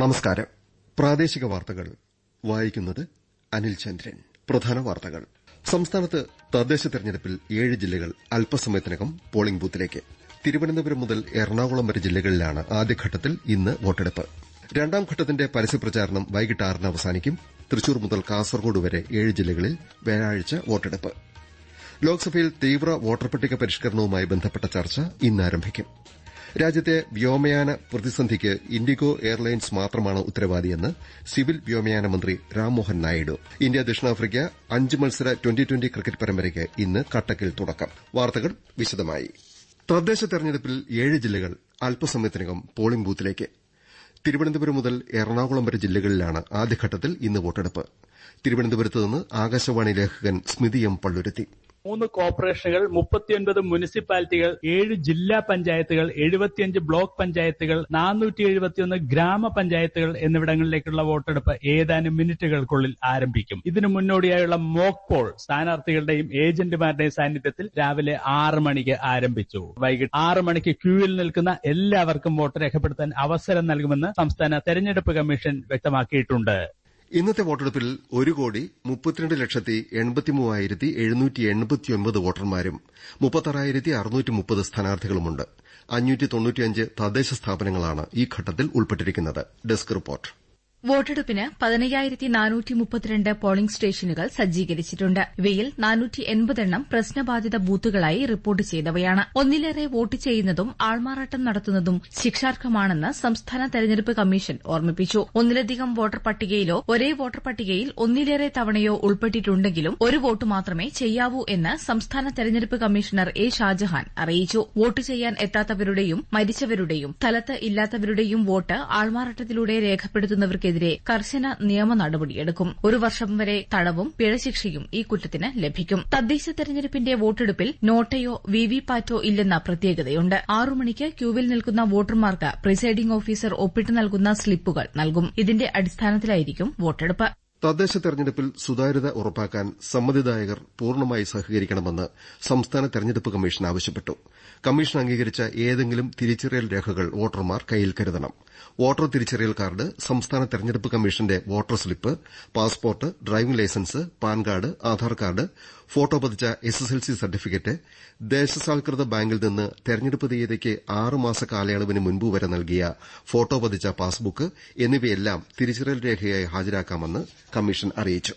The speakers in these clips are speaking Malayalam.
നമസ്കാരം പ്രാദേശിക വാർത്തകൾ വായിക്കുന്നത് അനിൽ ചന്ദ്രൻ പ്രധാന വാർത്തകൾ സംസ്ഥാനത്ത് തദ്ദേശ തെരഞ്ഞെടുപ്പിൽ ഏഴ് ജില്ലകൾ അല്പസമയത്തിനകം പോളിംഗ് ബൂത്തിലേക്ക് തിരുവനന്തപുരം മുതൽ എറണാകുളം വരെ ജില്ലകളിലാണ് ആദ്യഘട്ടത്തിൽ ഇന്ന് വോട്ടെടുപ്പ് രണ്ടാം ഘട്ടത്തിന്റെ പരസ്യപ്രചാരണം വൈകിട്ട് ആറിന് അവസാനിക്കും തൃശൂർ മുതൽ കാസർകോട് വരെ ഏഴ് ജില്ലകളിൽ വ്യാഴാഴ്ച വോട്ടെടുപ്പ് ലോക്സഭയിൽ തീവ്ര വോട്ടർ പട്ടിക പരിഷ്കരണവുമായി ബന്ധപ്പെട്ട ചർച്ച ഇന്ന് ആരംഭിക്കും രാജ്യത്തെ വ്യോമയാന പ്രതിസന്ധിക്ക് ഇൻഡിഗോ എയർലൈൻസ് മാത്രമാണ് ഉത്തരവാദിയെന്ന് സിവിൽ വ്യോമയാന മന്ത്രി രാംമോഹൻ നായിഡു ഇന്ത്യ ദക്ഷിണാഫ്രിക്ക അഞ്ച് മത്സര ട്വന്റി ട്വന്റി ക്രിക്കറ്റ് പരമ്പരയ്ക്ക് ഇന്ന് കട്ടക്കിൽ തുടക്കം വാർത്തകൾ വിശദമായി തദ്ദേശ തെരഞ്ഞെടുപ്പിൽ ഏഴ് ജില്ലകൾ അല്പസമയത്തിനകം പോളിംഗ് ബൂത്തിലേക്ക് തിരുവനന്തപുരം മുതൽ എറണാകുളം വരെ ജില്ലകളിലാണ് ആദ്യഘട്ടത്തിൽ ഇന്ന് വോട്ടെടുപ്പ് തിരുവനന്തപുരത്ത് നിന്ന് ആകാശവാണി ലേഖകൻ സ്മിതി എം പള്ളുരുത്തി മൂന്ന് കോർപ്പറേഷനുകൾ മുപ്പത്തിയൊൻപത് മുനിസിപ്പാലിറ്റികൾ ഏഴ് ജില്ലാ പഞ്ചായത്തുകൾ എഴുപത്തിയഞ്ച് ബ്ലോക്ക് പഞ്ചായത്തുകൾ നാനൂറ്റി എഴുപത്തിയൊന്ന് ഗ്രാമപഞ്ചായത്തുകൾ എന്നിവിടങ്ങളിലേക്കുള്ള വോട്ടെടുപ്പ് ഏതാനും മിനിറ്റുകൾക്കുള്ളിൽ ആരംഭിക്കും ഇതിനു മുന്നോടിയായുള്ള മോക്ക് പോൾ സ്ഥാനാർത്ഥികളുടെയും ഏജന്റുമാരുടെയും സാന്നിധ്യത്തിൽ രാവിലെ ആറ് മണിക്ക് ആരംഭിച്ചു വൈകിട്ട് ആറ് മണിക്ക് ക്യൂവിൽ നിൽക്കുന്ന എല്ലാവർക്കും വോട്ട് രേഖപ്പെടുത്താൻ അവസരം നൽകുമെന്ന് സംസ്ഥാന തെരഞ്ഞെടുപ്പ് കമ്മീഷൻ വ്യക്തമാക്കിയിട്ടുണ്ട് ഇന്നത്തെ വോട്ടെടുപ്പിൽ ഒരു കോടി മുപ്പത്തിരണ്ട് ലക്ഷത്തി എൺപത്തി മൂവായിരത്തി എഴുന്നൂറ്റി എൺപത്തിയൊൻപത് വോട്ടർമാരും മുപ്പത്താറായിരത്തി അറുന്നൂറ്റി മുപ്പത് സ്ഥാനാർത്ഥികളുമുണ്ട് അഞ്ഞൂറ്റി തൊണ്ണൂറ്റിയഞ്ച് തദ്ദേശ സ്ഥാപനങ്ങളാണ് ഈ ഘട്ടത്തിൽ ഉൾപ്പെട്ടിരിക്കുന്നത് ഡെസ്ക് റിപ്പോർട്ട് വോട്ടെടുപ്പിന് പതിനയ്യായിരത്തി നാനൂറ്റി മുപ്പത്തിരണ്ട് പോളിംഗ് സ്റ്റേഷനുകൾ സജ്ജീകരിച്ചിട്ടുണ്ട് ഇവയിൽ നാനൂറ്റി എൺപതെണ്ണം പ്രശ്നബാധിത ബൂത്തുകളായി റിപ്പോർട്ട് ചെയ്തവയാണ് ഒന്നിലേറെ വോട്ട് ചെയ്യുന്നതും ആൾമാറാട്ടം നടത്തുന്നതും ശിക്ഷാർഹമാണെന്ന് സംസ്ഥാന തെരഞ്ഞെടുപ്പ് കമ്മീഷൻ ഓർമ്മിപ്പിച്ചു ഒന്നിലധികം വോട്ടർ പട്ടികയിലോ ഒരേ വോട്ടർ പട്ടികയിൽ ഒന്നിലേറെ തവണയോ ഉൾപ്പെട്ടിട്ടുണ്ടെങ്കിലും ഒരു വോട്ട് മാത്രമേ ചെയ്യാവൂ എന്ന് സംസ്ഥാന തെരഞ്ഞെടുപ്പ് കമ്മീഷണർ എ ഷാജഹാൻ അറിയിച്ചു വോട്ട് ചെയ്യാൻ എത്താത്തവരുടെയും മരിച്ചവരുടെയും സ്ഥലത്ത് ഇല്ലാത്തവരുടെയും വോട്ട് ആൾമാറാട്ടത്തിലൂടെ രേഖപ്പെടുത്തുന്നവർക്ക് ക്കെതിരെ കർശന നിയമ നടപടിയെടുക്കും ഒരു വർഷം വരെ തടവും പിഴശിക്ഷയും ഈ കുറ്റത്തിന് ലഭിക്കും തദ്ദേശ തെരഞ്ഞെടുപ്പിന്റെ വോട്ടെടുപ്പിൽ നോട്ടയോ വിവിപാറ്റോ ഇല്ലെന്ന പ്രത്യേകതയുണ്ട് ആറു മണിക്ക് ക്യൂവിൽ നിൽക്കുന്ന വോട്ടർമാർക്ക് പ്രിസൈഡിംഗ് ഓഫീസർ ഒപ്പിട്ട് നൽകുന്ന സ്ലിപ്പുകൾ നൽകും ഇതിന്റെ അടിസ്ഥാനത്തിലായിരിക്കും വോട്ടെടുപ്പ് തദ്ദേശ തെരഞ്ഞെടുപ്പിൽ സുതാര്യത ഉറപ്പാക്കാൻ സമ്മതിദായകർ പൂർണ്ണമായി സഹകരിക്കണമെന്ന് സംസ്ഥാന തെരഞ്ഞെടുപ്പ് കമ്മീഷൻ ആവശ്യപ്പെട്ടു കമ്മീഷൻ അംഗീകരിച്ച ഏതെങ്കിലും തിരിച്ചറിയൽ രേഖകൾ വോട്ടർമാർ കയ്യിൽ കരുതണം വോട്ടർ തിരിച്ചറിയൽ കാർഡ് സംസ്ഥാന തെരഞ്ഞെടുപ്പ് കമ്മീഷന്റെ voter slip passport driving licence PAN card Aadhaar card photo പതിച്ച എസ്എസ്എൽസി സർട്ടിഫിക്കറ്റ് ദേശസാൽകൃത ബാങ്കിൽ നിന്ന് തെരഞ്ഞെടുപ്പ് തീയതിക്ക് ആറ് മാസ കാലയളവിന് മുൻപ് വരെ നൽകിയ ഫോട്ടോ പതിച്ച പാസ്ബുക്ക് എന്നിവയെല്ലാം തിരിച്ചറിയൽ രേഖയായി ഹാജരാക്കാമെന്ന് കമ്മീഷൻ അറിയിച്ചു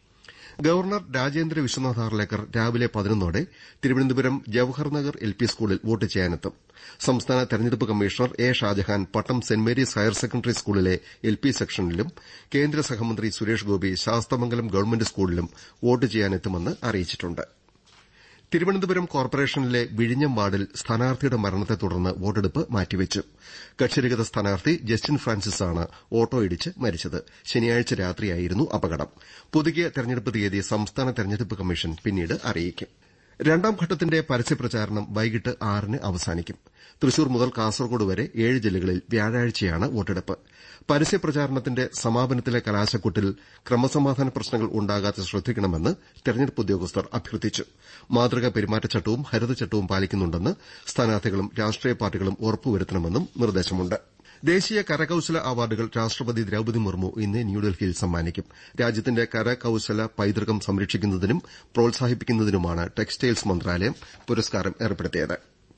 ഗവർണർ രാജേന്ദ്ര വിശ്വനാഥ് ആർലേക്കർ രാവിലെ പതിനൊന്നോടെ തിരുവനന്തപുരം ജവഹർ നഗർ എൽ പി സ്കൂളിൽ വോട്ട് ചെയ്യാനെത്തും സംസ്ഥാന തെരഞ്ഞെടുപ്പ് commissioner A Shajahan Pattom Saint Mary's higher secondary സ്കൂളിലെ എൽ പി സെക്ഷനിലും കേന്ദ്ര സഹമന്ത്രി സുരേഷ് ഗോപി ശാസ്തമംഗലം ഗവൺമെന്റ് സ്കൂളിലും വോട്ട് ചെയ്യാനെത്തുമെന്ന് അറിയിച്ചിട്ടുണ്ട് തിരുവനന്തപുരം കോർപ്പറേഷനിലെ വിഴിഞ്ഞം വാർഡിൽ സ്ഥാനാർത്ഥിയുടെ മരണത്തെ തുടർന്ന് വോട്ടെടുപ്പ് മാറ്റിവെച്ചു കക്ഷിരഹിത സ്ഥാനാർത്ഥി ജസ്റ്റിൻ ഫ്രാൻസിസാണ് ഓട്ടോയിടിച്ച് മരിച്ചത് ശനിയാഴ്ച രാത്രിയായിരുന്നു അപകടം പുതുക്കിയ തെരഞ്ഞെടുപ്പ് തീയതി സംസ്ഥാന തെരഞ്ഞെടുപ്പ് കമ്മീഷൻ പിന്നീട് അറിയിക്കും രണ്ടാം ഘട്ടത്തിന്റെ പരസ്യപ്രചാരണം വൈകിട്ട് ആറിന് അവസാനിക്കും തൃശൂർ മുതൽ കാസർകോട് വരെ ഏഴ് ജില്ലകളിൽ വ്യാഴാഴ്ചയാണ് വോട്ടെടുപ്പ് പരസ്യപ്രചാരണത്തിന്റെ സമാപനത്തിലെ കലാശക്കൊട്ടിൽ ക്രമസമാധാന പ്രശ്നങ്ങൾ ഉണ്ടാകാതെ ശ്രദ്ധിക്കണമെന്ന് തെരഞ്ഞെടുപ്പ് ഉദ്യോഗസ്ഥർ അഭ്യർത്ഥിച്ചു മാതൃകാ പെരുമാറ്റച്ചട്ടവും ഹരിതചട്ടവും പാലിക്കുന്നുണ്ടെന്ന് സ്ഥാനാർത്ഥികളും രാഷ്ട്രീയ പാർട്ടികളും ഉറപ്പുവരുത്തണമെന്നും നിർദ്ദേശമുണ്ട് ദേശീയ കരകൌശല അവാർഡുകൾ രാഷ്ട്രപതി ദ്രൌപദി മുർമു ഇന്ന് ന്യൂഡൽഹിയിൽ സമ്മാനിക്കും രാജ്യത്തിന്റെ കരകൌശല പൈതൃകം സംരക്ഷിക്കുന്നതിനും പ്രോത്സാഹിപ്പിക്കുന്നതിനുമാണ് ടെക്സ്റ്റൈൽസ് മന്ത്രാലയം പുരസ്കാരം ഏർപ്പെടുത്തിയത്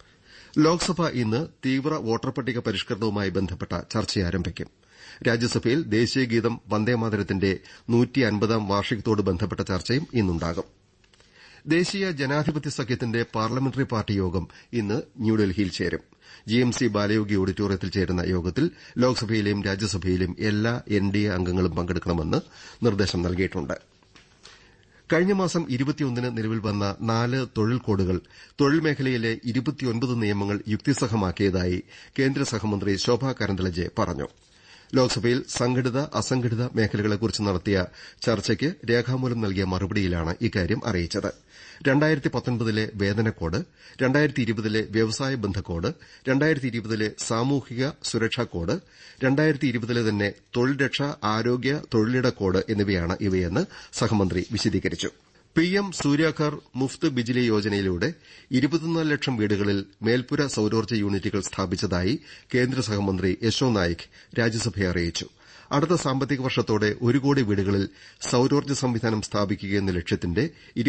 ലോക്സഭ ഇന്ന് തീവ്ര വോട്ടർ പട്ടിക പരിഷ്കരണവുമായി ബന്ധപ്പെട്ട ചർച്ച ആരംഭിക്കും രാജ്യസഭയിൽ ദേശീയഗീതം വന്ദേമാതരത്തിന്റെ നൂറ്റിയൻപതാം വാർഷികത്തോട് ബന്ധപ്പെട്ട ചർച്ചയും ഇന്നുണ്ടാകും ദേശീയ ജനാധിപത്യ സഖ്യത്തിന്റെ പാർലമെന്ററി പാർട്ടി യോഗം ഇന്ന് ന്യൂഡൽഹിയിൽ ചേരും ജിഎംസി ബാലയോഗി ഓഡിറ്റോറിയത്തിൽ ചേരുന്ന യോഗത്തിൽ ലോക്സഭയിലെയും രാജ്യസഭയിലെയും എല്ലാ എൻഡിഎ അംഗങ്ങളും പങ്കെടുക്കണമെന്ന് നിർദ്ദേശം നൽകിയിട്ടുണ്ട് കഴിഞ്ഞ മാസം ഇരുപത്തിയൊന്നിന് നിലവിൽ വന്ന നാല് തൊഴിൽ കോഡുകൾ തൊഴിൽ മേഖലയിലെ ഇരുപത്തിയൊൻപത് നിയമങ്ങൾ യുക്തിസഹമാക്കിയതായി കേന്ദ്ര സഹമന്ത്രി ശോഭാ കരന്തലജെ പറഞ്ഞു ലോക്സഭയിൽ സംഘടിത അസംഘടിത മേഖലകളെക്കുറിച്ച് നടത്തിയ ചർച്ചയ്ക്ക് രേഖാമൂലം നൽകിയ മറുപടിയിലാണ് ഇക്കാര്യം അറിയിച്ചത് രണ്ടായിരത്തി പത്തൊൻപതിലെ വേതന കോഡ് രണ്ടായിരത്തി ഇരുപതിലെ വ്യവസായ ബന്ധ കോഡ് രണ്ടായിരത്തി ഇരുപതിലെ സാമൂഹിക സുരക്ഷാ കോഡ് രണ്ടായിരത്തി ഇരുപതിലെ തന്നെ തൊഴിൽ രക്ഷ ആരോഗ്യ തൊഴിലിട കോഡ് എന്നിവയാണ് ഇവയെന്ന് സഹമന്ത്രി വിശദീകരിച്ചു പിഎം സൂര്യാഘർ മുഫ്ത് ബിജിലി യോജനയിലൂടെ ഇരുപത്തിനാല് ലക്ഷം വീടുകളിൽ മേൽപ്പുര സൌരോർജ്ജ യൂണിറ്റുകൾ സ്ഥാപിച്ചതായി കേന്ദ്ര സഹമന്ത്രി യശോ നായിക് രാജ്യസഭയെ അറിയിച്ചു അടുത്ത സാമ്പത്തിക വർഷത്തോടെ ഒരു കോടി വീടുകളിൽ സൌരോർജ്ജ സംവിധാനം സ്ഥാപിക്കുകയെന്ന ലക്ഷ്യത്തിന്റെ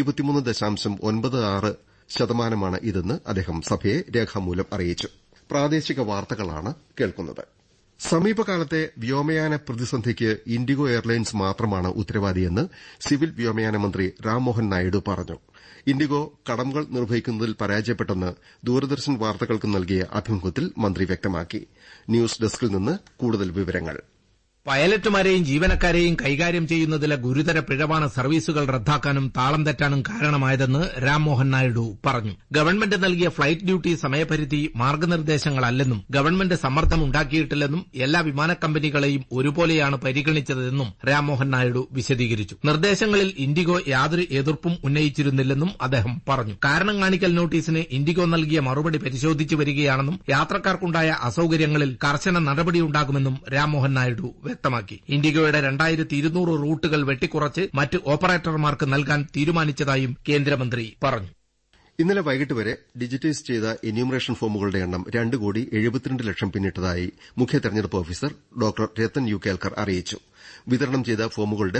ശതമാനമാണ് ഇതെന്ന് അദ്ദേഹം സഭയെ രേഖാമൂലം അറിയിച്ചു പ്രാദേശിക വാർത്തകളാണ് കേൾക്കുന്നത് സമീപകാലത്തെ വ്യോമയാന പ്രതിസന്ധിക്ക് ഇൻഡിഗോ എയർലൈൻസ് മാത്രമാണ് ഉത്തരവാദിയെന്ന് സിവിൽ വ്യോമയാന മന്ത്രി രാംമോഹൻ നായിഡു പറഞ്ഞു ഇൻഡിഗോ കടമകൾ നിർവഹിക്കുന്നതിൽ പരാജയപ്പെട്ടെന്ന് ദൂരദർശൻ വാർത്തകൾക്ക് നൽകിയ അഭിമുഖത്തിൽ മന്ത്രി വ്യക്തമാക്കി ന്യൂസ് ഡെസ്കിൽ നിന്ന് കൂടുതൽ വിവരങ്ങൾ പൈലറ്റുമാരെയും ജീവനക്കാരെയും കൈകാര്യം ചെയ്യുന്നതിലെ ഗുരുതര പിഴവാണ് സർവീസുകൾ റദ്ദാക്കാനും താളം തെറ്റാനും കാരണമായതെന്ന് രാംമോഹൻ നായിഡു പറഞ്ഞു ഗവൺമെന്റ് നൽകിയ ഫ്ളൈറ്റ് ഡ്യൂട്ടി സമയപരിധി മാർഗനിർദ്ദേശങ്ങളല്ലെന്നും ഗവൺമെന്റ് സമ്മർദ്ദം ഉണ്ടാക്കിയിട്ടില്ലെന്നും എല്ലാ വിമാന കമ്പനികളെയും ഒരുപോലെയാണ് പരിഗണിച്ചതെന്നും രാംമോഹൻ നായിഡു വിശദീകരിച്ചു നിർദ്ദേശങ്ങളിൽ ഇൻഡിഗോ യാതൊരു എതിർപ്പും ഉന്നയിച്ചിരുന്നില്ലെന്നും അദ്ദേഹം പറഞ്ഞു കാരണം കാണിക്കൽ നോട്ടീസിന് ഇൻഡിഗോ നൽകിയ മറുപടി പരിശോധിച്ചു വരികയാണെന്നും യാത്രക്കാർക്കുണ്ടായ അസൌകര്യങ്ങളിൽ കർശന നടപടിയുണ്ടാകുമെന്നും രാംമോഹൻ നായിഡു വ്യക്തമാക്കി ഇൻഡിഗോയുടെ രണ്ടായിരത്തി ഇരുന്നൂറ് റൂട്ടുകൾ വെട്ടിക്കുറച്ച് മറ്റ് ഓപ്പറേറ്റർമാർക്ക് നൽകാൻ തീരുമാനിച്ചതായും കേന്ദ്രമന്ത്രി പറഞ്ഞു ഇന്നലെ വൈകിട്ട് വരെ ഡിജിറ്റൈസ് ചെയ്ത എന്യൂമറേഷൻ ഫോമുകളുടെ എണ്ണം രണ്ട് കോടി എഴുപത്തിരണ്ട് ലക്ഷം പിന്നിട്ടതായി മുഖ്യ തെരഞ്ഞെടുപ്പ് officer doctor Rathan U Kelkar അറിയിച്ചു വിതരണം ചെയ്ത ഫോമുകളുടെ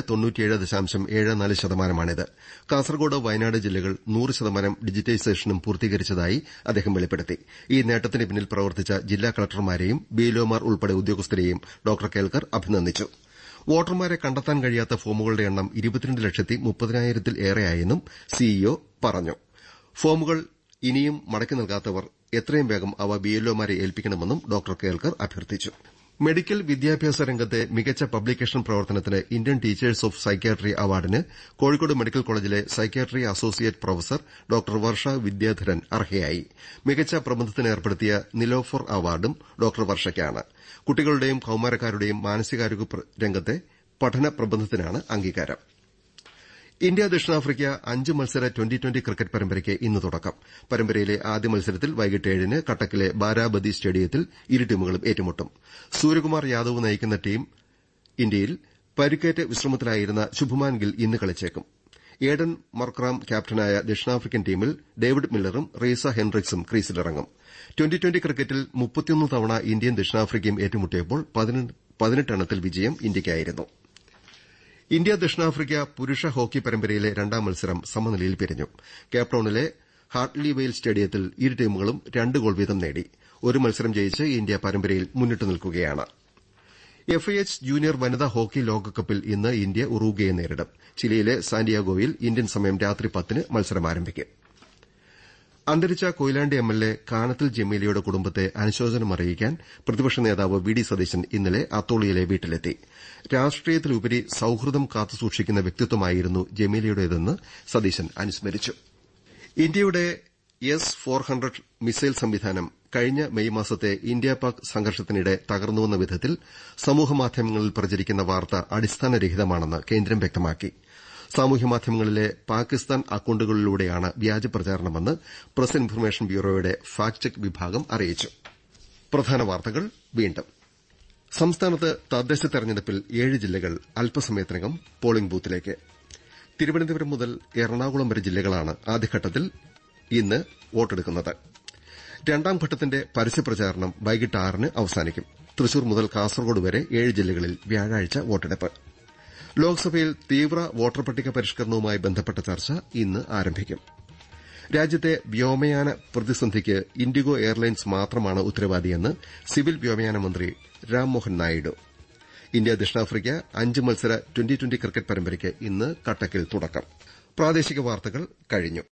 ശതമാനമാണിത് കാസർകോട് വയനാട് ജില്ലകൾ നൂറ് ശതമാനം ഡിജിറ്റൈസേഷനും പൂർത്തീകരിച്ചതായി അദ്ദേഹം വെളിപ്പെടുത്തി ഈ നേട്ടത്തിന് പിന്നിൽ പ്രവർത്തിച്ച ജില്ലാ കളക്ടർമാരെയും ബിഎൽഒമാർ ഉൾപ്പെടെ ഉദ്യോഗസ്ഥരെയും ഡോക്ടർ കേൽക്കർ അഭിനന്ദിച്ചു വോട്ടർമാരെ കണ്ടെത്താൻ കഴിയാത്ത ഫോമുകളുടെ എണ്ണം ഇരുപത്തിരണ്ട് ലക്ഷത്തി മുപ്പതിനായിരത്തിൽ ഏറെയായെന്നും സിഇഒ പറഞ്ഞു ഫോമുകൾ ഇനിയും മടക്കി നൽകാത്തവർ എത്രയും വേഗം അവ ബിഎൽഒമാരെ ഏൽപ്പിക്കണമെന്നും ഡോക്ടർ കേൽക്കർ അഭ്യർത്ഥിച്ചു മെഡിക്കൽ വിദ്യാഭ്യാസ രംഗത്തെ മികച്ച പബ്ലിക്കേഷൻ പ്രവർത്തനത്തിന് ഇന്ത്യൻ ടീച്ചേഴ്സ് ഓഫ് സൈക്യാട്രി അവാർഡിന് കോഴിക്കോട് മെഡിക്കൽ കോളേജിലെ psychiatry associate professor doctor Varsha Vidyadharan അർഹയായി മികച്ച പ്രബന്ധത്തിന് ഏർപ്പെടുത്തിയ നിലോഫർ അവാർഡും ഡോക്ടർ വർഷയ്ക്കാണ് കുട്ടികളുടെയും കൌമാരക്കാരുടെയും മാനസികാരോഗ്യ രംഗത്തെ പഠന പ്രബന്ധത്തിനാണ് അംഗീകാരം ഇന്ത്യ ദക്ഷിണാഫ്രിക്ക അഞ്ച് മത്സര ട്വന്റി ട്വന്റി ക്രിക്കറ്റ് പരമ്പരയ്ക്ക് ഇന്ന് തുടക്കം പരമ്പരയിലെ ആദ്യ മത്സരത്തിൽ വൈകിട്ട് ഏഴിന് കട്ടക്കിലെ ബാരാബതി സ്റ്റേഡിയത്തിൽ ഇരു ടീമുകളും ഏറ്റുമുട്ടും സൂര്യകുമാർ യാദവ് നയിക്കുന്ന ടീം ഇന്ത്യയിൽ പരിക്കേറ്റ് വിശ്രമത്തിലായിരുന്ന ശുഭ്മാൻ ഗിൽ ഇന്ന് കളിച്ചേക്കും ഏഡൻ മർക്രാം ക്യാപ്റ്റനായ ദക്ഷിണാഫ്രിക്കൻ ടീമിൽ ഡേവിഡ് മില്ലറും റീസ ഹെൻറിക്സും ക്രീസിലിറങ്ങും ട്വന്റി ട്വന്റി ക്രിക്കറ്റിൽ മുപ്പത്തിയൊന്ന് തവണ ഇന്ത്യയും ദക്ഷിണാഫ്രിക്കയും ഏറ്റുമുട്ടിയപ്പോൾ പതിനെട്ടെണ്ണത്തിൽ വിജയം ഇന്ത്യയ്ക്കായിരുന്നു ഇന്ത്യ ദക്ഷിണാഫ്രിക്ക പുരുഷ ഹോക്കി പരമ്പരയിലെ രണ്ടാം മത്സരം സമനിലയിൽ പിരിഞ്ഞു കേപ്ടൌണിലെ ഹാർട്ട്ലി വെയിൽ സ്റ്റേഡിയത്തിൽ ഇരു ടീമുകളും രണ്ട് ഗോൾ വീതം നേടി ഒരു മത്സരം ജയിച്ച് ഇന്ത്യ പരമ്പരയിൽ മുന്നിട്ട് നിൽക്കുകയാണ് എഫ്ഐഎച്ച് ജൂനിയർ വനിതാ ഹോക്കി ലോകകപ്പിൽ ഇന്ന് ഇന്ത്യ ഉറുഗ്വയെ നേരിടും ചിലിയിലെ സാന്റിയാഗോയിൽ ഇന്ത്യൻ സമയം രാത്രി പത്തിന് മത്സരം ആരംഭിക്കും അന്തരിച്ച കൊയിലാണ്ടി എംഎൽഎ കാനത്തിൽ ജമീലയുടെ കുടുംബത്തെ അനുശോചനം അറിയിക്കാൻ പ്രതിപക്ഷ നേതാവ് വി ഡി സതീശൻ ഇന്നലെ അത്തോളിയിലെ വീട്ടിലെത്തി രാഷ്ട്രീയത്തിലുപരി സൌഹൃദം കാത്തുസൂക്ഷിക്കുന്ന വ്യക്തിത്വമായിരുന്നു ജമീലയുടേതെന്ന് സതീശൻ അനുസ്മരിച്ചു ഇന്ത്യയുടെ എസ് ഫോർ ഹൺഡ്രഡ് മിസൈൽ സംവിധാനം കഴിഞ്ഞ മെയ് മാസത്തെ ഇന്ത്യ പാക് സംഘർഷത്തിനിടെ തകർന്നുവെന്ന വിധത്തിൽ സമൂഹമാധ്യമങ്ങളിൽ പ്രചരിക്കുന്ന വാർത്ത അടിസ്ഥാനരഹിതമാണെന്ന് കേന്ദ്രം വ്യക്തമാക്കി സാമൂഹ്യമാധ്യമങ്ങളിലെ പാകിസ്ഥാൻ അക്കൌണ്ടുകളിലൂടെയാണ് വ്യാജ പ്രചാരണമെന്ന് പ്രസ് ഇൻഫർമേഷൻ ബ്യൂറോയുടെ ഫാക്ട് ചെക്ക് വിഭാഗം അറിയിച്ചു പ്രധാന വാർത്തകൾ വീണ്ടും സംസ്ഥാനത്ത് തദ്ദേശ തെരഞ്ഞെടുപ്പിൽ ഏഴ് ജില്ലകൾ അല്പസമയത്തിനകം പോളിംഗ് ബൂത്തിലേക്ക് തിരുവനന്തപുരം മുതൽ എറണാകുളം വരെ ജില്ലകളാണ് ആദ്യഘട്ടത്തിൽ ഇന്ന് വോട്ടെടുക്കുന്നത് രണ്ടാം ഘട്ടത്തിന്റെ പരസ്യപ്രചാരണം വൈകിട്ട് ആറിന് അവസാനിക്കും തൃശൂർ മുതൽ കാസർകോട് വരെ ഏഴ് ജില്ലകളിൽ വ്യാഴാഴ്ച വോട്ടെടുപ്പ് ലോക്സഭയിൽ തീവ്ര വോട്ടർ പട്ടിക പരിഷ്കരണവുമായി ബന്ധപ്പെട്ട ചർച്ച ഇന്ന് ആരംഭിക്കും രാജ്യത്തെ വ്യോമയാന പ്രതിസന്ധിക്ക് ഇൻഡിഗോ എയർലൈൻസ് മാത്രമാണ് ഉത്തരവാദിയെന്ന് സിവിൽ വ്യോമയാന മന്ത്രി രാംമോഹൻ നായിഡു ഇന്ത്യ ദക്ഷിണാഫ്രിക്ക അഞ്ച് മത്സര ട്വന്റി ട്വന്റി ക്രിക്കറ്റ് പരമ്പരയ്ക്ക് ഇന്ന് കട്ടക്കിൽ തുടക്കം പ്രാദേശിക വാർത്തകൾ കഴിഞ്ഞു